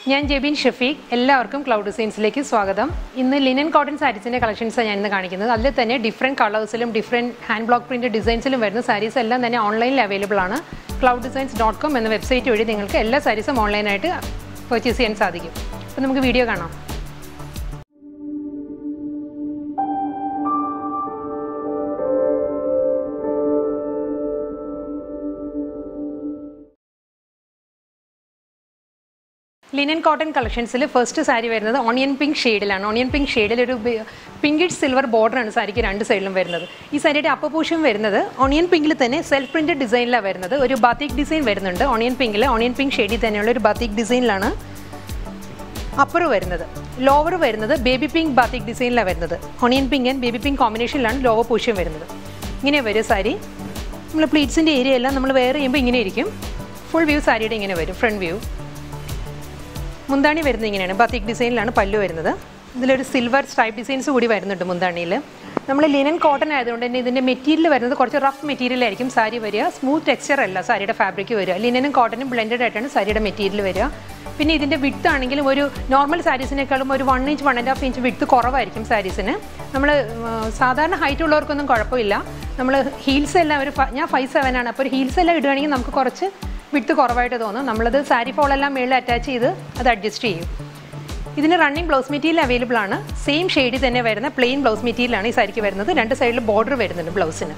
ഞാൻ ജെബിൻ ഷഫീഖ് എല്ലാവർക്കും ക്ലൗഡ് ഡിസൈൻസിലേക്ക് സ്വാഗതം ഇന്ന് ലിനൻ കോട്ടൺ സാരീസിൻ്റെ കളക്ഷൻസാണ് ഞാൻ ഇന്ന് കാണിക്കുന്നത് അതിൽ തന്നെ ഡിഫറെൻറ്റ് കളേഴ്സിലും ഡിഫറെൻറ്റ് ഹാൻഡ് ബ്ലോക്ക് പ്രിൻ്റ് ഡിസൈൻസിലും വരുന്ന സാരീസ് എല്ലാം തന്നെ ഓൺലൈനിൽ അവൈലബിൾ ആണ് ക്ലൗഡ് ഡിസൈൻസ് ഡോട്ട് കോം എന്ന വെബ്സൈറ്റ് വഴി നിങ്ങൾക്ക് എല്ലാ സാരീസും ഓൺലൈനായിട്ട് പർച്ചേസ് ചെയ്യാൻ സാധിക്കും അപ്പോൾ നമുക്ക് വീഡിയോ കാണാം ലിനൻ കോട്ടൺ കളക്ഷൻസിൽ ഫസ്റ്റ് സാരി വരുന്നത് ഓണിയൻ പിങ്ക് ഷെയ്ഡിലാണ് ഓണിയൻ പിങ്ക് ഷെയ്ഡിൽ ഒരു പിങ്കിഷ് സിൽവർ ബോർഡറാണ് സാരിക്ക് രണ്ട് സൈഡിലും വരുന്നത് ഈ സാരിയുടെ അപ്പർ പോർഷൻ വരുന്നത് ഓണിയൻ പിങ്കിൽ തന്നെ സെൽഫ് പ്രിന്റഡ് ഡിസൈനിലാണ് വരുന്നത് ഒരു ബാത്തിക് ഡിസൈൻ വരുന്നുണ്ട് ഓണിയൻ പിങ്കിൽ ഓണിയൻ പിങ്ക് ഷെയ്ഡിൽ തന്നെയുള്ള ഒരു ബാത്തിക് ഡിസൈനിലാണ് അപ്പർ വരുന്നത് ലോവർ വരുന്നത് ബേബി പിങ്ക് ബാത്തിക് ഡിസൈനിലാണ് വരുന്നത് onion pink and baby pink കോമ്പിനേഷനിലാണ് ലോവർ പോർഷൻ വരുന്നത് ഇങ്ങനെ വരും സാരി നമ്മൾ പ്ലീറ്റ്സിൻ്റെ ഏരിയ എല്ലാം നമ്മൾ വെയർ ചെയ്യുമ്പോൾ ഇങ്ങനെ ഇരിക്കും ഫുൾ വ്യൂ സാരിയുടെ ഇങ്ങനെ വരും ഫ്രണ്ട് വ്യൂ മുന്താണി വരുന്നത് ഇങ്ങനെയാണ് ബത്തിക് ഡിസൈനിലാണ് പല്ലു വരുന്നത് ഇതിലൊരു സിൽവർ സ്ട്രൈപ്പ് ഡിസൈൻസ് കൂടി വരുന്നുണ്ട് മുന്താണിയിൽ നമ്മൾ ലിനൻ കോട്ടൺ ആയതുകൊണ്ട് തന്നെ ഇതിൻ്റെ മെറ്റീരിയൽ വരുന്നത് കുറച്ച് റഫ് മെറ്റീരിയൽ ആയിരിക്കും സാരി വരിക സ്മൂത്ത് ടെക്സ്ചർ അല്ല സാരിയുടെ ഫാബ്രിക് വരിക ലിനനും കോട്ടനും ബ്ലെൻഡഡ് ആയിട്ടാണ് സാരിയുടെ മെറ്റീരിയൽ വരിക പിന്നെ ഇതിൻ്റെ വിട്ട് ആണെങ്കിലും ഒരു നോർമൽ സാരീസിനേക്കാളും ഒരു one inch one and half inch വിട്ട് കുറവായിരിക്കും സാരീസിന് നമ്മൾ സാധാരണ ഹൈറ്റ് ഉള്ളവർക്കൊന്നും കുഴപ്പമില്ല നമ്മൾ ഹീൽസ് എല്ലാം ഒരു ഫ- ഞാൻ ഫൈവ് സെവൻ ആണ് അപ്പോൾ ഒരു ഹീൽസ് എല്ലാം ഇടുകയാണെങ്കിൽ നമുക്ക് കുറച്ച് വിട്ട് കുറവായിട്ട് തോന്നും നമ്മളത് സാരി ഫോളെല്ലാം മേളിൽ അറ്റാച്ച് ചെയ്ത് അത് അഡ്ജസ്റ്റ് ചെയ്യും ഇതിന് റണ്ണിങ് ബ്ലൗസ് മെറ്റീരിയൽ അവൈലബിൾ ആണ് സെയിം ഷെയ്ഡിൽ തന്നെ വരുന്ന പ്ലെയിൻ ബ്ലൗസ് മെറ്റീരിയലാണ് ഈ സാരിക്ക് വരുന്നത് രണ്ട് സൈഡിൽ ബോർഡർ വരുന്നുണ്ട് ബ്ലൗസിന്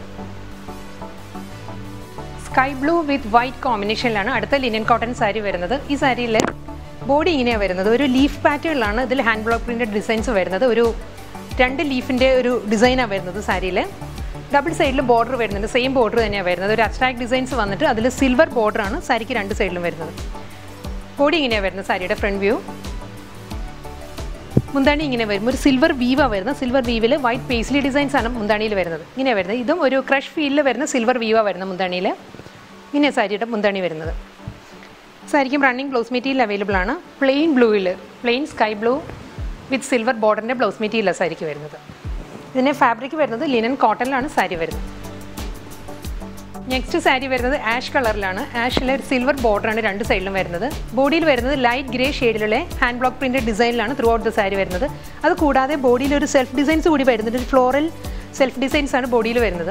സ്കൈ ബ്ലൂ വിത്ത് വൈറ്റ് കോമ്പിനേഷനിലാണ് അടുത്ത ലിനൻ കോട്ടൺ സാരി വരുന്നത് ഈ സാരിയിൽ ബോഡി ഇങ്ങനെയാണ് വരുന്നത് ഒരു ലീഫ് പാറ്റേണിലാണ് ഇതിൽ ഹാൻഡ് ബ്ലോക്ക് പ്രിൻ്റ് ഡിസൈൻസ് വരുന്നത് ഒരു രണ്ട് ലീഫിൻ്റെ ഒരു ഡിസൈനാണ് വരുന്നത് സാരിയിൽ ഡബിൾ സൈഡിൽ ബോർഡർ വരുന്നുണ്ട് സെയിം ബോർഡർ തന്നെയാണ് വരുന്നത് ഒരു അബ്സ്ട്രാക്ട് ഡിസൈൻസ് വന്നിട്ട് അതിൽ സിൽവർ ബോർഡറാണ് സാരിക്ക് രണ്ട് സൈഡിലും വരുന്നത് ബോഡി ഇങ്ങനെയാണ് വരുന്നത് സാരിയുടെ ഫ്രണ്ട് വ്യൂ മുന്താണി ഇങ്ങനെ വരും ഒരു സിൽവർ വീവാണ് വരുന്നത് സിൽവർ വീവിൽ വൈറ്റ് പേസ്ലി ഡിസൈൻസ് ആണ് മുന്താണിയിൽ വരുന്നത് ഇങ്ങനെയാണ് വരുന്നത് ഇതും ഒരു ക്രഷ് ഫീലിൽ വരുന്ന സിൽവർ വീവാണ് വരുന്നത് മുന്താണിയിൽ ഇങ്ങനെയാണ് സാരിയുടെ മുന്താണി വരുന്നത് സാരിക്കും റണ്ണിങ് ബ്ലൗസ് മെറ്റീരിയൽ അവൈലബിൾ ആണ് പ്ലെയിൻ ബ്ലൂവിൽ plain sky blue with silver ബോർഡറിൻ്റെ ബ്ലൗസ് മെറ്റീരിയലാണ് സാരിക്ക് വരുന്നത് ഇതിൻ്റെ ഫാബ്രിക് വരുന്നത് ലിനൻ കോട്ടണിലാണ് സാരി വരുന്നത് നെക്സ്റ്റ് സാരി വരുന്നത് ആഷ് കളറിലാണ് ആഷിലെ ഒരു സിൽവർ ബോർഡറാണ് രണ്ട് സൈഡിലും വരുന്നത് ബോഡിയിൽ വരുന്നത് ലൈറ്റ് ഗ്രേ ഷെയ്ഡിലുള്ള ഹാൻഡ് ബ്ലോക്ക് പ്രിന്റഡ് ഡിസൈനിലാണ് ത്രൂ ഔട്ട് ദ സാരി വരുന്നത് അത് കൂടാതെ ബോഡിയിൽ ഒരു സെൽഫ് ഡിസൈൻസ് കൂടി വരുന്നുണ്ട് ഒരു ഫ്ലോറൽ സെൽഫ് ഡിസൈൻസ് ആണ് ബോഡിയിൽ വരുന്നത്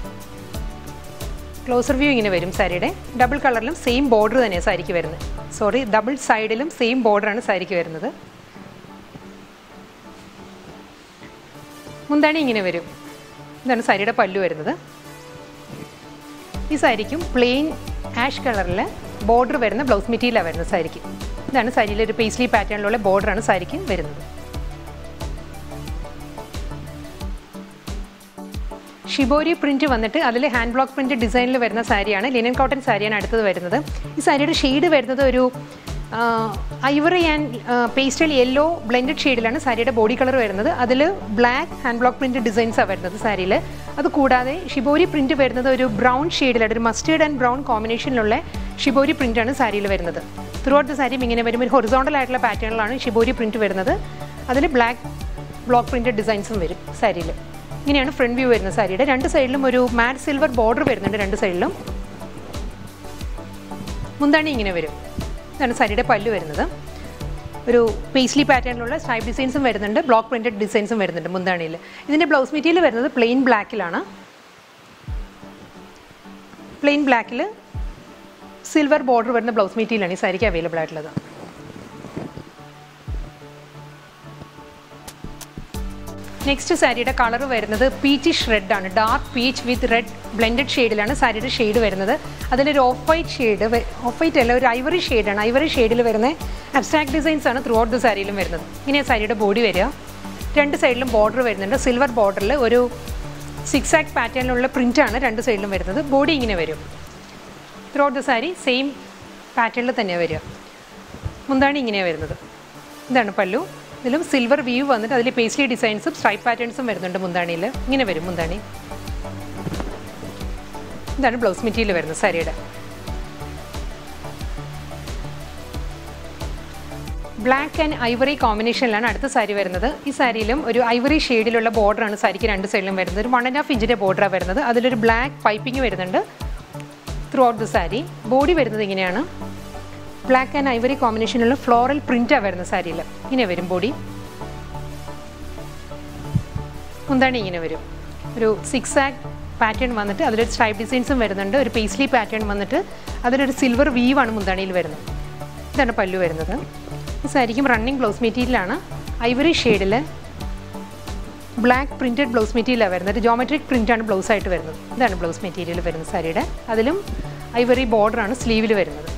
ക്ലോസർ വ്യൂ ഇങ്ങനെ വരും സാരിയുടെ ഡബിൾ കളറിലും സെയിം ബോർഡർ തന്നെയാണ് സാരിക്ക് വരുന്നത് സോറി ഡബിൾ സൈഡിലും സെയിം ബോർഡറാണ് സാരിക്ക് വരുന്നത് മുന്താണി ഇങ്ങനെ വരും ഇതാണ് സാരിയുടെ പല്ലു വരുന്നത് ഈ സാരിക്കും പ്ലെയിൻ ആഷ് കളറിൽ ബോർഡർ വരുന്ന ബ്ലൗസ് മെറ്റീരിയലാണ് വരുന്നത് സാരിക്ക് ഇതാണ് സാരിയിലെ ഒരു പേസ്ലി പാറ്റേണിലുള്ള ബോർഡറാണ് സാരിക്ക് വരുന്നത് ഷിബോരി പ്രിന്റ് വന്നിട്ട് അതിൽ ഹാൻഡ് ബ്ലോക്ക് പ്രിന്റ് ഡിസൈനിൽ വരുന്ന സാരിയാണ് ലിനൻ കോട്ടൺ സാരിയാണ് അടുത്തത് വരുന്നത് ഈ സാരിയുടെ ഷെയ്ഡ് വരുന്നത് ഒരു ivory and pastel yellow blended ഷെയ്ഡിലാണ് സാരിയുടെ ബോഡി കളർ വരുന്നത് അതിൽ ബ്ലാക്ക് ഹാൻഡ് ബ്ലോക്ക് പ്രിന്റ് ഡിസൈൻസാണ് വരുന്നത് സാരിയിൽ അത് കൂടാതെ ഷിബോരി പ്രിന്റ് വരുന്നത് ഒരു ബ്രൗൺ ഷെയ്ഡിലാണ് ഒരു മസ്റ്റേർഡ് ആൻഡ് ബ്രൗൺ കോമ്പിനേഷനിലുള്ള ഷിബോരി പ്രിന്റാണ് സാരിയിൽ വരുന്നത് ത്രൂ ഔട്ട് ദ സാരിയും ഇങ്ങനെ വരും ഒരു ഹൊറിസോണ്ടൽ ആയിട്ടുള്ള പാറ്റേണിലാണ് ഷിബോരി പ്രിന്റ് വരുന്നത് അതിൽ ബ്ലാക്ക് ബ്ലോക്ക് പ്രിന്റഡ് ഡിസൈൻസും വരും സാരിയിൽ ഇങ്ങനെയാണ് ഫ്രണ്ട് വ്യൂ വരുന്നത് സാരിയുടെ രണ്ട് സൈഡിലും ഒരു മാറ്റ് സിൽവർ ബോർഡർ വരുന്നുണ്ട് രണ്ട് സൈഡിലും മുന്താണി ഇങ്ങനെ വരും ഇതാണ് സാരിയുടെ പല്ല് വരുന്നത് ഒരു പേസ്ലി പാറ്റേണിലുള്ള സ്ട്രൈപ്പ് ഡിസൈൻസും വരുന്നുണ്ട് ബ്ലോക്ക് പ്രിന്റഡ് ഡിസൈൻസും വരുന്നുണ്ട് മുന്താണിയിൽ ഇതിൻ്റെ ബ്ലൗസ് മെറ്റീരിയൽ വരുന്നത് പ്ലെയിൻ ബ്ലാക്കിലാണ് പ്ലെയിൻ ബ്ലാക്കിൽ സിൽവർ ബോർഡർ വരുന്ന ബ്ലൗസ് മെറ്റീരിയലാണ് ഈ സാരിക്ക് അവൈലബിൾ ആയിട്ടുള്ളത് നെക്സ്റ്റ് സാരിയുടെ കളർ വരുന്നത് പീച്ചിഷ് റെഡ് ആണ് dark peach with red blended ഷെയ്ഡിലാണ് സാരിയുടെ ഷെയ്ഡ് വരുന്നത് അതിലൊരു off white shade off white അല്ല ഒരു ഐവറി ഷെയ്ഡാണ് ഐവറി ഷെയ്ഡിൽ വരുന്ന അബ്സ്ട്രാക്ട് ഡിസൈൻസ് ആണ് ത്രൂ ഔട്ട് ദ സാരിയിലും വരുന്നത് ഇങ്ങനെയാണ് സാരിയുടെ ബോഡി വരിക രണ്ട് സൈഡിലും ബോർഡർ വരുന്നുണ്ട് സിൽവർ ബോർഡറിൽ ഒരു സിക്സ് ആക്ട് പാറ്റേണിലുള്ള പ്രിൻ്റാണ് രണ്ട് സൈഡിലും വരുന്നത് ബോഡി ഇങ്ങനെ വരും throughout the sari same പാറ്റേണിൽ തന്നെയാണ് വരിക മുന്താണി ഇങ്ങനെയാണ് വരുന്നത് ഇതാണ് പല്ലു ഇതിലും സിൽവർ വ്യൂ വന്നിട്ട് അതിൽ പേസ്ലി ഡിസൈൻസും സ്ട്രൈപ്പ് പാറ്റേൺസും വരുന്നുണ്ട് മുന്താണിയിൽ ഇങ്ങനെ വരും മുന്താണി ഇതാണ് ബ്ലൗസ് മെറ്റീരിയൽ വരുന്നത് സാരിയുടെ ബ്ലാക്ക് ആൻഡ് ഐവറി കോമ്പിനേഷനിലാണ് അടുത്ത സാരി വരുന്നത് ഈ സാരിയിലും ഒരു ഐവറി ഷെയ്ഡിലുള്ള ബോർഡറാണ് സാരിക്ക് രണ്ട് സൈഡിലും വരുന്നത് ഒരു വൺ ആൻഡ് ഹാഫ് ഇഞ്ചിൻ്റെ ബോർഡറാണ് വരുന്നത് അതിലൊരു ബ്ലാക്ക് പൈപ്പിംഗ് വരുന്നുണ്ട് throughout the sari body വരുന്നത് ഇങ്ങനെയാണ് ബ്ലാക്ക് ആൻഡ് ഐവറി കോമ്പിനേഷനുള്ള ഫ്ലോറൽ പ്രിൻ്റാണ് വരുന്നത് സാരിയിൽ ഇങ്ങനെ വരും ബോഡി മുന്താണി ഇങ്ങനെ വരും ഒരു സിക്സ് ആക്ക് പാറ്റേൺ വന്നിട്ട് അതിലൊരു സ്ട്രൈപ്പ് ഡിസൈൻസും വരുന്നുണ്ട് ഒരു പേസ്ലി പാറ്റേൺ വന്നിട്ട് അതിലൊരു സിൽവർ വീവാണ് മുന്താണിയിൽ വരുന്നത് ഇതാണ് പല്ലു വരുന്നത് ഈ സാരിക്കും റണ്ണിങ് ബ്ലൗസ് മെറ്റീരിയലാണ് ഐവറി ഷെയ്ഡിൽ ബ്ലാക്ക് പ്രിൻറ്റഡ് ബ്ലൗസ് മെറ്റീരിയലാണ് വരുന്നത് ജോമെട്രിക് പ്രിൻ്റാണ് ബ്ലൗസ് ആയിട്ട് വരുന്നത് ഇതാണ് ബ്ലൗസ് മെറ്റീരിയൽ വരുന്നത് സാരിയുടെ അതിലും ഐവറി ബോർഡറാണ് സ്ലീവിൽ വരുന്നത്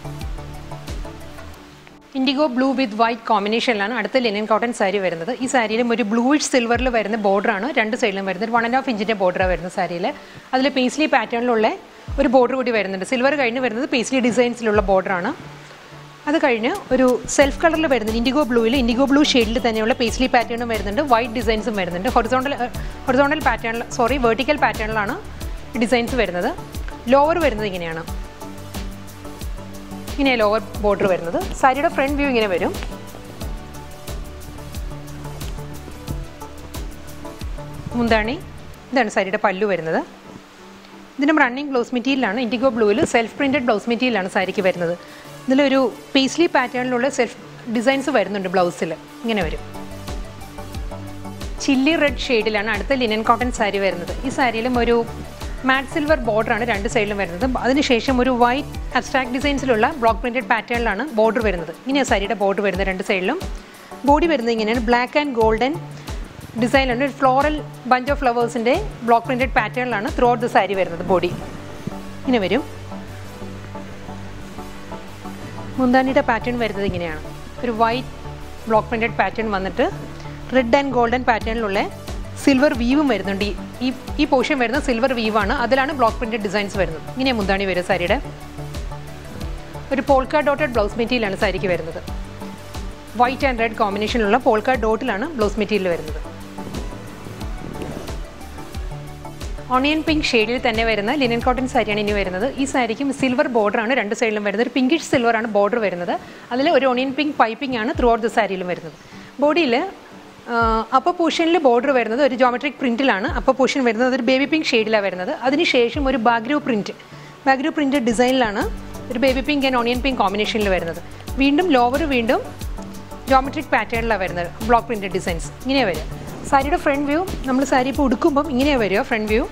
ഇൻഡിഗോ ബ്ലൂ വിത്ത് വൈറ്റ് കോമ്പിനേഷനിലാണ് അടുത്ത ലിനൻ കോട്ടൺ സാരി വരുന്നത് ഈ സാരിയിലും ഒരു ബ്ലൂയിഷ് സിൽവറിൽ വരുന്ന ബോർഡറാണ് രണ്ട് സൈഡിലും വരുന്നത് വൺ ആൻഡ് ഹാഫ് ഇഞ്ചിൻ്റെ ബോർഡറാണ് വരുന്നത് സാരിയിൽ അതിൽ പേസ്ലി പാറ്റേണിലുള്ള ഒരു ബോർഡർ കൂടി വരുന്നുണ്ട് സിൽവർ കഴിഞ്ഞ് വരുന്നത് പേസ്ലി ഡിസൈൻസിലുള്ള ബോർഡറാണ് അത് കഴിഞ്ഞ് ഒരു സെൽഫ് കളറിൽ വരുന്നത് ഇൻഡിഗോ ബ്ലൂവിൽ ഇൻഡിഗോ ബ്ലൂ ഷെയ്ഡിൽ തന്നെയുള്ള പേസ്ലി പാറ്റേണും വരുന്നുണ്ട് വൈറ്റ് ഡിസൈൻസും വരുന്നുണ്ട് ഹൊറിസോണ്ടൽ ഹൊറിസോണ്ടൽ പാറ്റേണിൽ സോറി വേർട്ടിക്കൽ പാറ്റേണിലാണ് ഡിസൈൻസ് വരുന്നത് ലോവർ വരുന്നത് ഇങ്ങനെയാണ് ഇങ്ങനെ ലോവർ ബോർഡർ വരുന്നത് സാരിയുടെ ഫ്രണ്ട് വ്യൂ ഇങ്ങനെ വരും മുന്താണി ഇതാണ് സാരിയുടെ പല്ലു വരുന്നത് ഇതിനും റണ്ണിങ് ബ്ലൗസ് മെറ്റീരിയലാണ് ഇൻഡിഗോ ബ്ലൂവിൽ സെൽഫ് പ്രിൻറ്റഡ് ബ്ലൗസ് മെറ്റീരിയലാണ് സാരിക്ക് വരുന്നത് ഇതിലൊരു പേസ്ലി പാറ്റേണിലുള്ള സെൽഫ് ഡിസൈൻസ് വരുന്നുണ്ട് ബ്ലൗസിൽ ഇങ്ങനെ വരും ചില്ലി റെഡ് ഷെയ്ഡിലാണ് അടുത്ത ലിനൻ കോട്ടൺ സാരി വരുന്നത് ഈ സാരിയിലും ഒരു മാറ്റ് സിൽവർ ബോർഡറാണ് രണ്ട് സൈഡിലും വരുന്നത് അതിനുശേഷം ഒരു വൈറ്റ് അബ്സ്ട്രാക്ട് ഡിസൈൻസിലുള്ള ബ്ലോക്ക് പ്രിൻറ്റഡ് പാറ്റേണിലാണ് ബോർഡർ വരുന്നത് ഇങ്ങനെയാണ് സാരിയുടെ ബോർഡർ വരുന്നത് രണ്ട് സൈഡിലും ബോഡി വരുന്നത് ഇങ്ങനെയാണ് ബ്ലാക്ക് ആൻഡ് ഗോൾഡൻ ഡിസൈനിലാണ് ഒരു ഫ്ലോറൽ ബഞ്ച് ഓഫ് ഫ്ലവേഴ്സിൻ്റെ ബ്ലോക്ക് പ്രിൻറ്റഡ് പാറ്റേണിലാണ് ത്രൂ ഔട്ട് ദ സാരി വരുന്നത് ബോഡി ഇങ്ങനെ വരും മുന്താനിയുടെ പാറ്റേൺ വരുന്നത് ഇങ്ങനെയാണ് ഒരു വൈറ്റ് ബ്ലോക്ക് പ്രിൻറ്റഡ് പാറ്റേൺ വന്നിട്ട് റെഡ് ആൻഡ് ഗോൾഡൻ പാറ്റേണിലുള്ള സിൽവർ വീവും വരുന്നുണ്ട് ഈ- ഈ ഈ പോർഷൻ വരുന്ന സിൽവർ വീവാണ് അതിലാണ് ബ്ലോക്ക് പ്രിൻറ്റഡ് ഡിസൈൻസ് വരുന്നത് ഇങ്ങനെയാണ് മുന്താണി വരും സാരിയുടെ ഒരു പോൾക്കാ ഡോട്ടഡ് ബ്ലൗസ് മെറ്റീരിയലാണ് സാരിക്ക് വരുന്നത് വൈറ്റ് ആൻഡ് റെഡ് കോമ്പിനേഷനിലുള്ള പോൾക്കാ ഡോട്ടിലാണ് ബ്ലൗസ് മെറ്റീരിയൽ വരുന്നത് ഓണിയൻ പിങ്ക് ഷെയ്ഡിൽ തന്നെ വരുന്ന ലിനൻ കോട്ടൺ സാരിയാണ് ഇനി വരുന്നത് ഈ സാരിക്കും സിൽവർ ബോർഡറാണ് രണ്ട് സൈഡിലും വരുന്നത് ഒരു പിങ്കിഷ് സിൽവർ ആണ് ബോർഡർ വരുന്നത് അതിൽ ഒരു ഓണിയൻ പിങ്ക് പൈപ്പിംഗ് ആണ് ത്രൂ ഔട്ട് ദ സാരിയിലും വരുന്നത് ബോഡിയിൽ അപ്പർ പോർഷനിൽ ബോർഡർ വരുന്നത് ഒരു ജോമെട്രിക് പ്രിൻറ്റിലാണ് അപ്പർ പോർഷൻ വരുന്നത് ഒരു ബേബി പിങ്ക് ഷെയ്ഡിലാണ് വരുന്നത് അതിനുശേഷം ഒരു ബാഗ്രൂ പ്രിൻറ്റ് ബാഗ്രൂ പ്രിൻറ്റ് ഡിസൈനിലാണ് ഒരു baby pink and onion pink കോമ്പിനേഷനിൽ വരുന്നത് വീണ്ടും ലോവർ വീണ്ടും ജോമെട്രിക് പാറ്റേണിലാണ് വരുന്നത് ബ്ലോക്ക് പ്രിൻറ്റഡ് ഡിസൈൻസ് ഇങ്ങനെയാണ് വരിക സാരിയുടെ ഫ്രണ്ട് വ്യൂ നമ്മൾ സാരി ഇപ്പോൾ ഉടുക്കുമ്പം ഇങ്ങനെയാണ് വരിക ഫ്രണ്ട് വ്യൂ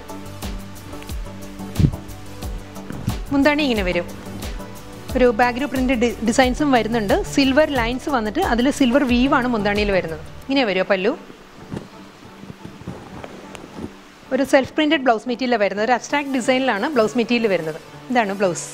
മുന്താണി ഇങ്ങനെ വരും ഒരു ബാഗ്രൂ പ്രിൻ്റ് ഡിസൈൻസും വരുന്നുണ്ട് സിൽവർ ലൈൻസ് വന്നിട്ട് അതിൽ സിൽവർ വീവാണ് മുന്താണിയിൽ വരുന്നത് ഇങ്ങനെ വരുമോ പല്ലു ഒരു സെൽഫ് പ്രിൻറ്റഡ് ബ്ലൗസ് മെറ്റീരിയലാണ് വരുന്നത് ഒരു അബ്സ്ട്രാക്ട് ഡിസൈനിലാണ് ബ്ലൗസ് മെറ്റീരിയൽ വരുന്നത് ഇതാണ് ബ്ലൗസ്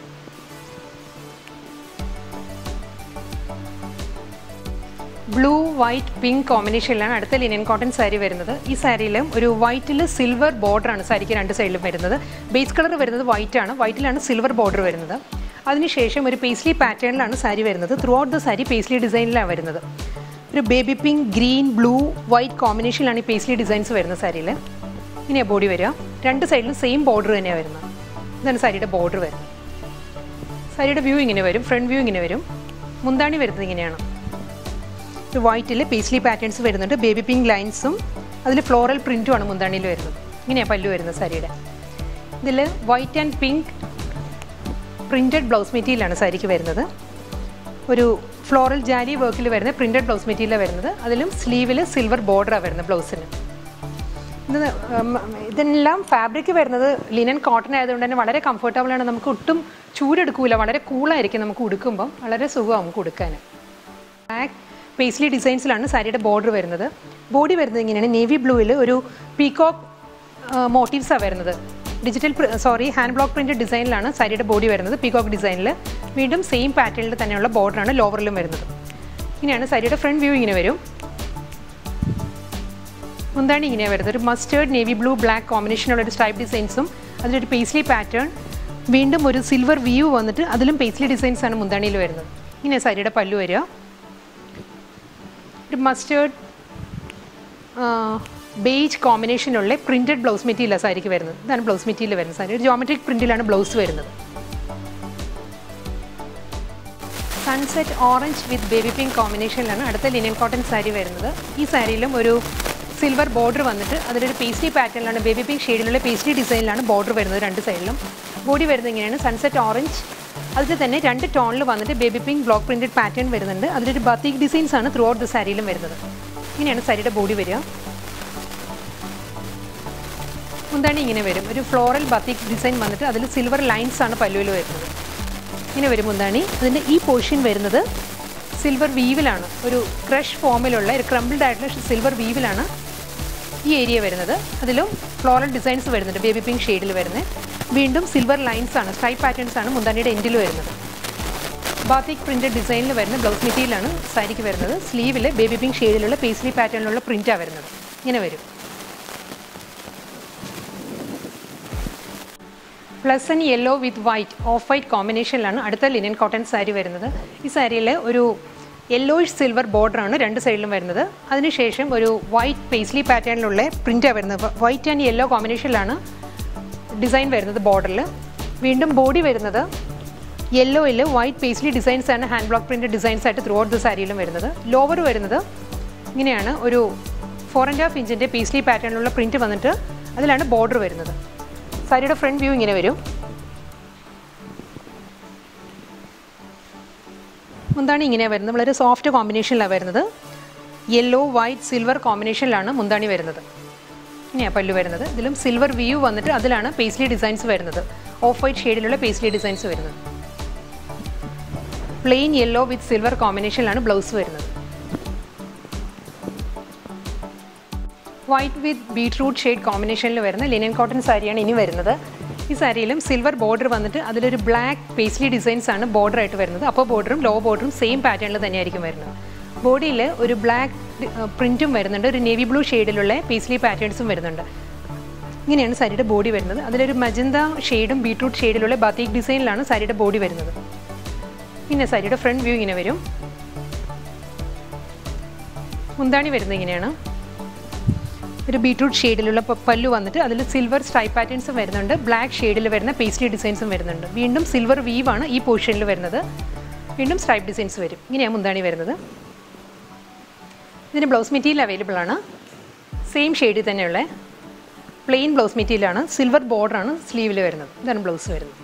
ബ്ലൂ വൈറ്റ് പിങ്ക് കോമ്പിനേഷനിലാണ് അടുത്ത ലിനൻ കോട്ടൺ സാരി വരുന്നത് ഈ സാരിയിലും ഒരു വൈറ്റിൽ സിൽവർ ബോർഡറാണ് സാരിക്ക് രണ്ട് സൈഡിലും വരുന്നത് ബേസ് കളർ വരുന്നത് വൈറ്റ് ആണ് വൈറ്റിലാണ് സിൽവർ ബോർഡർ വരുന്നത് അതിനുശേഷം ഒരു പേസ്ലി പാറ്റേണിലാണ് സാരി വരുന്നത് throughout the sari paisley ഡിസൈനിലാണ് വരുന്നത് ഒരു baby pink green blue white കോമ്പിനേഷനിലാണ് ഈ പേസ്ലി ഡിസൈൻസ് വരുന്നത് സാരിയിൽ ഇങ്ങനെയാണ് ബോഡി വരിക രണ്ട് സൈഡിലും സെയിം ബോർഡർ തന്നെയാണ് വരുന്നത് ഇതാണ് സാരിയുടെ ബോർഡർ വരുന്നത് സാരിയുടെ വ്യൂ ഇങ്ങനെ വരും ഫ്രണ്ട് വ്യൂ ഇങ്ങനെ വരും മുന്താണി വരുന്നത് ഇങ്ങനെയാണ് ഒരു വൈറ്റിൽ പേസ്ലി പാറ്റേൺസ് വരുന്നുണ്ട് ബേബി പിങ്ക് ലൈൻസും അതിൽ ഫ്ലോറൽ പ്രിൻറ്റുമാണ് മുന്താണിയിൽ വരുന്നത് ഇങ്ങനെയാണ് പല്ലു വരുന്നത് സാരിയുടെ ഇതിൽ white and pink printed blouse മെറ്റീരിയലാണ് സാരിക്ക് വരുന്നത് ഒരു ഫ്ലോറൽ ജാലി വർക്കിൽ വരുന്ന പ്രിൻറ്റഡ് ബ്ലൗസ് മെറ്റീരിയലാണ് വരുന്നത് അതിലും സ്ലീവിൽ സിൽവർ ബോർഡറാണ് വരുന്നത് ബ്ലൗസിന് ഇത് ഉം, ഇതെല്ലാം ഫാബ്രിക് വരുന്നത് ലിനൻ കോട്ടൺ ആയതുകൊണ്ട് തന്നെ വളരെ കംഫർട്ടബിൾ ആണ് നമുക്ക് ഒട്ടും ചൂടെടുക്കൂല വളരെ കൂളായിരിക്കും നമുക്ക് ഉടുക്കുമ്പം വളരെ സുഖമാണ് നമുക്ക് ഉടുക്കാൻ ബ്ലാക്ക് പേസ്ലി ഡിസൈൻസിലാണ് സാരിയുടെ ബോർഡർ വരുന്നത് ബോഡി വരുന്നത് ഇങ്ങനെയാണ് നേവി ബ്ലൂവിൽ ഒരു പീകോക്ക് മോട്ടീവ്സാണ് വരുന്നത് digital sorry hand block print ഡിസൈനിലാണ് സാരിയുടെ ബോഡി വരുന്നത് പീകോക്ക് ഡിസൈനിൽ വീണ്ടും സെയിം പാറ്റേണിൽ തന്നെയുള്ള ബോർഡറാണ് ലോവറിലും വരുന്നത് ഇങ്ങനെയാണ് സാരിയുടെ ഫ്രണ്ട് വ്യൂ ഇങ്ങനെ വരും മുന്താണി ഇങ്ങനെ വരുന്നത് ഒരു മസ്റ്റേർഡ് നേവി ബ്ലൂ ബ്ലാക്ക് കോമ്പിനേഷനുള്ള ഒരു സ്ട്രൈപ്പ് ഡിസൈൻസും അതിലൊരു പേസ്ലി പാറ്റേൺ വീണ്ടും ഒരു സിൽവർ വ്യൂ വന്നിട്ട് അതിലും പേസ്ലി ഡിസൈൻസ് ആണ് മുന്താണിയിൽ വരുന്നത് ഇങ്ങനെ സാരിയുടെ പല്ലു വരിക ഒരു മസ്റ്റേർഡ് ബേജ് കോമ്പിനേഷനുള്ള പ്രിൻറ്റഡ് ബ്ലൗസ് മെറ്റീരിയലാണ് സാരിക്ക് വരുന്നത് ഇതാണ് ബ്ലൗസ് മെറ്റീരിയൽ വരുന്നത് സാരി ഒരു ജോമെട്രിക് പ്രിൻറ്റിലാണ് ബ്ലൗസ് വരുന്നത് sunset orange with baby pink കോമ്പിനേഷനിലാണ് അടുത്ത ലിനൻ കോട്ടൺ സാരി വരുന്നത് ഈ സാരിയിലും ഒരു സിൽവർ ബോർഡർ വന്നിട്ട് അതിലൊരു പേസ്റ്റി പാറ്റേണിലാണ് ബേബി പിങ്ക് ഷെയ്ഡിലുള്ള പേസ്റ്റി ഡിസൈനിലാണ് ബോർഡർ വരുന്നത് രണ്ട് സൈഡിലും ബോഡി വരുന്നത് ഇങ്ങനെയാണ് സൺസെറ്റ് ഓറഞ്ച് അതിൽ തന്നെ രണ്ട് ടോണിൽ വന്നിട്ട് baby pink block printed pattern വരുന്നുണ്ട് അതിലൊരു ബത്തീക് ഡിസൈൻസ് ആണ് ത്രൂ ഔട്ട് ദ സാരിയിലും വരുന്നത് ഇങ്ങനെയാണ് സാരിയുടെ ബോഡി വരിക മുന്താണി ഇങ്ങനെ വരും ഒരു ഫ്ലോറൽ ബത്തീക് ഡിസൈൻ വന്നിട്ട് അതിൽ സിൽവർ ലൈൻസ് ആണ് പല്ലുവിൽ വരുന്നത് ഇങ്ങനെ വരും മുന്താണി അതിൻ്റെ ഈ പോർഷൻ വരുന്നത് സിൽവർ വീവിലാണ് ഒരു ക്രഷ് ഫോമിലുള്ള ഒരു ക്രംബിൾഡ് ആയിട്ടുള്ള സിൽവർ വീവിലാണ് ഈ ഏരിയ വരുന്നത് അതിലും ഫ്ലോറൽ ഡിസൈൻസ് വരുന്നുണ്ട് ബേബി പിങ്ക് ഷെയ്ഡിൽ വരുന്നത് വീണ്ടും സിൽവർ ലൈൻസ് ആണ് സ്ട്രൈപ്പ് പാറ്റേൺസ് ആണ് മുന്താണിയുടെ എൻഡിൽ വരുന്നത് ബാത്തിക് പ്രിൻറ്റഡ് ഡിസൈനിൽ വരുന്ന ബ്ലൗസ് മെറ്റീരിയലാണ് സാരിക്ക് വരുന്നത് സ്ലീവിൽ ബേബി പിങ്ക് ഷെയ്ഡിലുള്ള പേസ്ലി പാറ്റേണിലുള്ള പ്രിൻറ്റാണ് വരുന്നത് ഇങ്ങനെ വരും plus and yellow with white off white കോമ്പിനേഷനിലാണ് അടുത്ത ലിനൻ കോട്ടൺ സാരി വരുന്നത് ഈ സാരിയിൽ ഒരു യെല്ലോയിഷ് സിൽവർ ബോർഡറാണ് രണ്ട് സൈഡിലും വരുന്നത് അതിനുശേഷം ഒരു വൈറ്റ് പേസ്ലി പാറ്റേണിലുള്ള പ്രിൻ്റാണ് വരുന്നത് വൈറ്റ് ആൻഡ് യെല്ലോ കോമ്പിനേഷനിലാണ് ഡിസൈൻ വരുന്നത് ബോർഡറിൽ വീണ്ടും ബോഡി വരുന്നത് യെല്ലോയിൽ വൈറ്റ് പേസ്ലി ഡിസൈൻസ് ആണ് ഹാൻഡ് ബ്ലോക്ക് പ്രിൻ്റ് ഡിസൈൻസ് ആയിട്ട് ത്രൂ ഔട്ട് ദ സാരിയിലും വരുന്നത് ലോവർ വരുന്നത് ഇങ്ങനെയാണ് ഒരു ഫോർ ആൻഡ് ഹാഫ് ഇഞ്ചിൻ്റെ പേസ്ലി പാറ്റേണിലുള്ള പ്രിൻറ്റ് വന്നിട്ട് അതിലാണ് ബോർഡർ വരുന്നത് സാരിയുടെ ഫ്രണ്ട് വ്യൂ ഇങ്ങനെ വരും മുന്താണി ഇങ്ങനെ വരുന്നത് വളരെ സോഫ്റ്റ് കോമ്പിനേഷനിലാണ് വരുന്നത് യെല്ലോ വൈറ്റ് സിൽവർ കോമ്പിനേഷനിലാണ് മുന്താണി വരുന്നത് ഇങ്ങനെയാണ് പല്ലു വരുന്നത് ഇതിലും സിൽവർ വ്യൂ വന്നിട്ട് അതിലാണ് പേസ്ലി ഡിസൈൻസ് വരുന്നത് ഓഫ് വൈറ്റ് ഷെയ്ഡിലുള്ള പേസ്ലി ഡിസൈൻസ് വരുന്നത് പ്ലെയിൻ യെല്ലോ വിത്ത് സിൽവർ കോമ്പിനേഷനിലാണ് ബ്ലൗസ് വരുന്നത് വൈറ്റ് വിത്ത് ബീട്രൂട്ട് ഷെയ്ഡ് കോമ്പിനേഷനിൽ വരുന്ന ലിനൻ കോട്ടൺ സാരിയാണ് ഇനി വരുന്നത് ഈ സാരിയിലും സിൽവർ ബോർഡർ വന്നിട്ട് അതിലൊരു ബ്ലാക്ക് പേസ്ലി ഡിസൈൻസ് ആണ് ബോർഡർ ആയിട്ട് വരുന്നത് അപ്പോൾ ബോർഡറും ലോ ബോർഡറും സെയിം പാറ്റേണിൽ തന്നെയായിരിക്കും വരുന്നത് ബോഡിയിൽ ഒരു ബ്ലാക്ക് പ്രിൻറ്റും വരുന്നുണ്ട് ഒരു നേവി ബ്ലൂ ഷെയ്ഡിലുള്ള പേസ്ലി പാറ്റേൺസും വരുന്നുണ്ട് ഇങ്ങനെയാണ് സാരിയുടെ ബോഡി വരുന്നത് അതിലൊരു മജന്ത ഷെയ്ഡും ബീട്രൂട്ട് ഷെയ്ഡിലുള്ള ബാത്തിക് ഡിസൈനിലാണ് സാരിയുടെ ബോഡി വരുന്നത് പിന്നെ സാരിയുടെ ഫ്രണ്ട് വ്യൂ ഇങ്ങനെ വരും മുന്താണി വരുന്നത് ഇങ്ങനെയാണ് ഒരു ബീട്രൂട്ട് ഷെയ്ഡിലുള്ള പ- പല്ലു വന്നിട്ട് അതിൽ സിൽവർ സ്ട്രൈപ്പ് പാറ്റേൺസും വരുന്നുണ്ട് ബ്ലാക്ക് ഷെയ്ഡിൽ വരുന്ന പേസ്ലി ഡിസൈൻസും വരുന്നുണ്ട് വീണ്ടും സിൽവർ വീവാണ് ഈ പോർഷനിൽ വരുന്നത് വീണ്ടും സ്ട്രൈപ്പ് ഡിസൈൻസ് വരും ഇങ്ങനെയാണ് മുന്താണി വരുന്നത് ഇതിന് ബ്ലൗസ് മെറ്റീരിയൽ അവൈലബിൾ ആണ് സെയിം ഷെയ്ഡിൽ തന്നെയുള്ള പ്ലെയിൻ ബ്ലൗസ് മെറ്റീരിയലാണ് സിൽവർ ബോർഡറാണ് സ്ലീവിൽ വരുന്നത് ഇതാണ് ബ്ലൗസ് വരുന്നത്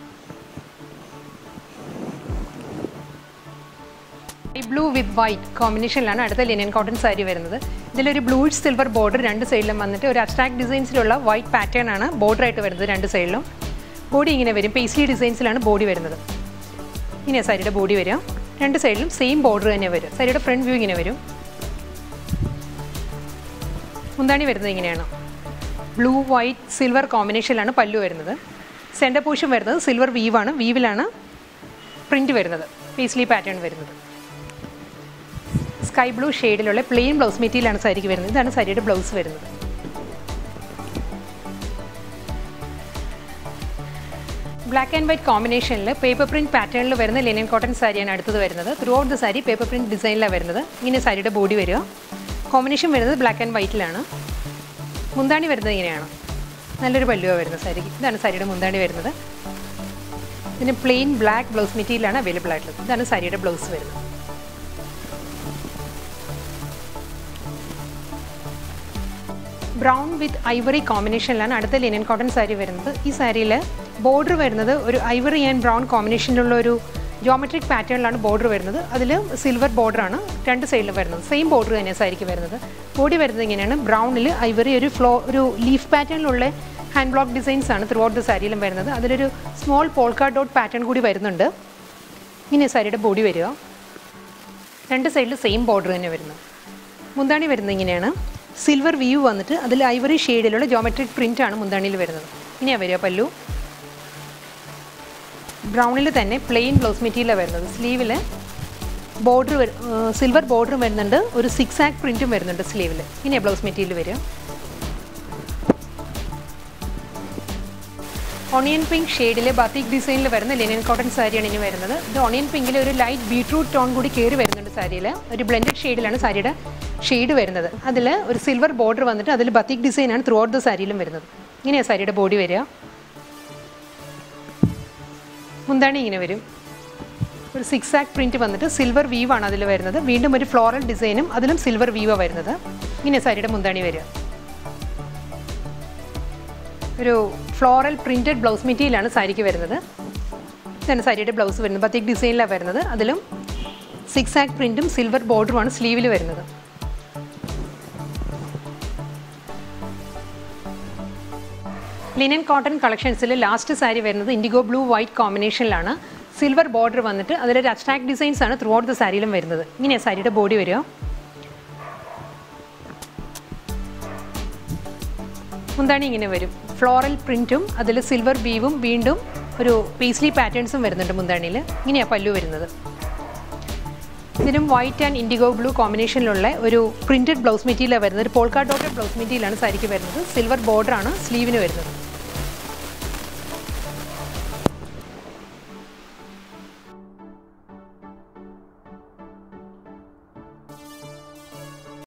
ഈ ബ്ലൂ വിത്ത് വൈറ്റ് കോമ്പിനേഷനിലാണ് അടുത്ത ലിനൻ കോട്ടൺ സാരി വരുന്നത് ഇതിലൊരു ബ്ലൂഷ് സിൽവർ ബോർഡർ രണ്ട് സൈഡിലും വന്നിട്ട് ഒരു അബ്സ്ട്രാക്ട് ഡിസൈൻസിലുള്ള വൈറ്റ് പാറ്റേൺ ആണ് border ആയിട്ട് വരുന്നത് രണ്ട് സൈഡിലും ബോഡി ഇങ്ങനെ വരും പേസ്ലി ഡിസൈൻസിലാണ് ബോഡി വരുന്നത് ഇങ്ങനെ സാരിയുടെ ബോഡി വരിക രണ്ട് സൈഡിലും സെയിം ബോർഡർ തന്നെ വരും സാരിയുടെ ഫ്രണ്ട് വ്യൂ ഇങ്ങനെ വരും മുന്താണി വരുന്നത് ഇങ്ങനെയാണ് ബ്ലൂ വൈറ്റ് സിൽവർ കോമ്പിനേഷനിലാണ് പല്ലു വരുന്നത് സെൻറ്റർ പോർഷൻ വരുന്നത് സിൽവർ വീവാണ് വീവിലാണ് പ്രിൻറ്റ് വരുന്നത് പേസ്ലി പാറ്റേൺ വരുന്നത് സ്കൈ ബ്ലൂ ഷെയ്ഡിലുള്ള പ്ലെയിൻ ബ്ലൗസ് മെറ്റീരിയലാണ് സാരിക്ക് വരുന്നത് ഇതാണ് സാരിയുടെ ബ്ലൗസ് വരുന്നത് ബ്ലാക്ക് ആൻഡ് വൈറ്റ് കോമ്പിനേഷനിൽ പേപ്പർ പ്രിൻറ്റ് പാറ്റേണിൽ വരുന്ന ലിനൻ കോട്ടൺ സാരിയാണ് അടുത്തത് വരുന്നത് throughout the sari paper print ഡിസൈനിലാണ് വരുന്നത് ഇങ്ങനെ സാരിയുടെ ബോഡി വരിക കോമ്പിനേഷൻ വരുന്നത് ബ്ലാക്ക് ആൻഡ് വൈറ്റിലാണ് മുന്താണി വരുന്നത് ഇങ്ങനെയാണ് നല്ലൊരു പല്ലുവാണ് വരുന്നത് സാരിക്ക് ഇതാണ് സാരിയുടെ മുന്താണി വരുന്നത് ഇതിന് പ്ലെയിൻ ബ്ലാക്ക് ബ്ലൗസ് മെറ്റീരിയലാണ് അവൈലബിൾ ആയിട്ടുള്ളത് ഇതാണ് സാരിയുടെ ബ്ലൗസ് വരുന്നത് ബ്രൗൺ വിത്ത് ഐവറി കോമ്പിനേഷനിലാണ് അടുത്ത ലിനൻ കോട്ടൺ സാരി വരുന്നത് ഈ സാരിയിൽ ബോർഡർ വരുന്നത് ഒരു ഐവറി ആൻഡ് ബ്രൗൺ കോമ്പിനേഷനിലുള്ള ഒരു ജോമെട്രിക് പാറ്റേണിലാണ് ബോർഡർ വരുന്നത് അതിൽ സിൽവർ ബോർഡറാണ് രണ്ട് സൈഡിലും വരുന്നത് സെയിം ബോർഡർ തന്നെ സാരിക്ക് വരുന്നത് ബോഡി വരുന്നത് ഇങ്ങനെയാണ് ബ്രൗണിൽ ഐവറി ഒരു ഫ്ലോ ഒരു ലീഫ് പാറ്റേണിലുള്ള ഹാൻഡ് ബ്ലോക്ക് ഡിസൈൻസ് ആണ് ത്രൂ ഔട്ട് ദ സാരിയിലും വരുന്നത് അതിലൊരു സ്മോൾ പോൾക്കാ ഡോട്ട് പാറ്റേൺ കൂടി വരുന്നുണ്ട് ഇങ്ങനെ സാരിയുടെ ബോഡി വരിക രണ്ട് സൈഡിൽ സെയിം ബോർഡർ തന്നെ വരുന്നത് മുന്താണി വരുന്നത് ഇങ്ങനെയാണ് സിൽവർ വ്യൂ വന്നിട്ട് അതിൽ ഐവറി ഷെയ്ഡിലുള്ള ജോമെട്രിക് പ്രിൻ്റ് ആണ് മുന്താണിയിൽ വരുന്നത് ഇങ്ങനെയാണ് വരിക പല്ലു ബ്രൗണിൽ തന്നെ പ്ലെയിൻ ബ്ലൗസ് മെറ്റീരിയലാണ് വരുന്നത് സ്ലീവിൽ ബോർഡർ സിൽവർ ബോർഡർ വരുന്നുണ്ട് ഒരു സിക്സ് ആക്ക് പ്രിൻറ്റും വരുന്നുണ്ട് സ്ലീവിൽ ഇങ്ങനെയാണ് ബ്ലൗസ് മെറ്റീരിയൽ വരിക ഓണിയൻ പിങ്ക് ഷെയ്ഡിലെ ബത്തിക് ഡിസൈനിൽ വരുന്ന ലിനൻ കോട്ടൺ സാരിയാണ് ഇനി വരുന്നത് ഇത് ഓണിയൻ പിങ്കിൽ ഒരു ലൈറ്റ് ബീട്രൂട്ട് ടോൺ കൂടി കയറി വരുന്നുണ്ട് സാരിയിൽ ഒരു ബ്ലെൻഡഡ് ഷെയ്ഡിലാണ് സാരിയുടെ ഷെയ്ഡ് വരുന്നത് അതിൽ ഒരു സിൽവർ ബോർഡർ വന്നിട്ട് അതിൽ ബത്തിക് ഡിസൈനാണ് ത്രൂ ഔട്ട് ദ സാരിയിലും വരുന്നത് ഇങ്ങനെയാണ് സാരിയുടെ ബോഡി വരിക മുന്താണി ഇങ്ങനെ വരും ഒരു സിക്സ് ആക്ക് പ്രിൻറ്റ് വന്നിട്ട് സിൽവർ വീവാണ് അതിൽ വരുന്നത് വീണ്ടും ഒരു ഫ്ലോറൽ ഡിസൈനും അതിലും സിൽവർ വീവാണ് വരുന്നത് ഇങ്ങനെ സാരിയുടെ മുന്താണി വരിക ഒരു ഫ്ലോറൽ പ്രിൻറ്റഡ് ബ്ലൗസ് മെറ്റീരിയലാണ് സാരിക്ക് വരുന്നത് ഇതാണ് സാരിയുടെ ബ്ലൗസ് വരുന്നത് ബത്തിക് ഡിസൈനിലാണ് വരുന്നത് അതിലും സിക്സ് ആക്ക് പ്രിൻറ്റും സിൽവർ ബോർഡറുമാണ് സ്ലീവിൽ വരുന്നത് ലിനൻ കോട്ടൺ കളക്ഷൻസിൽ ലാസ്റ്റ് സാരി വരുന്നത് ഇൻഡിഗോ ബ്ലൂ വൈറ്റ് കോമ്പിനേഷനിലാണ് സിൽവർ ബോർഡർ വന്നിട്ട് അതിലൊരു അസ്ട്രാക്ട് ഡിസൈൻസ് ആണ് ത്രൂ ഔട്ട് ദ സാരിയിലും വരുന്നത് ഇങ്ങനെയാണ് സാരിയുടെ ബോഡി വരിക മുന്താണി ഇങ്ങനെ വരും ഫ്ലോറൽ പ്രിൻറ്റും അതിൽ സിൽവർ ബീവും വീണ്ടും ഒരു പേസ്ലി പാറ്റേൺസും വരുന്നുണ്ട് മുന്താണിയിൽ ഇങ്ങനെയാണ് പല്ലു വരുന്നത് ഇതിനും വൈറ്റ് ആൻഡ് ഇൻഡിഗോ ബ്ലൂ കോമ്പിനേഷനിലുള്ള ഒരു പ്രിന്റഡ് ബ്ലൗസ് മെറ്റീരിയലാണ് വരുന്നത് ഒരു പോൾക്കാ ഡോട്ടഡ് ബ്ലൗസ് മെറ്റീരിയലാണ് സാരിക്ക് വരുന്നത് സിൽവർ ബോർഡറാണ് സ്ലീവിന് വരുന്നത്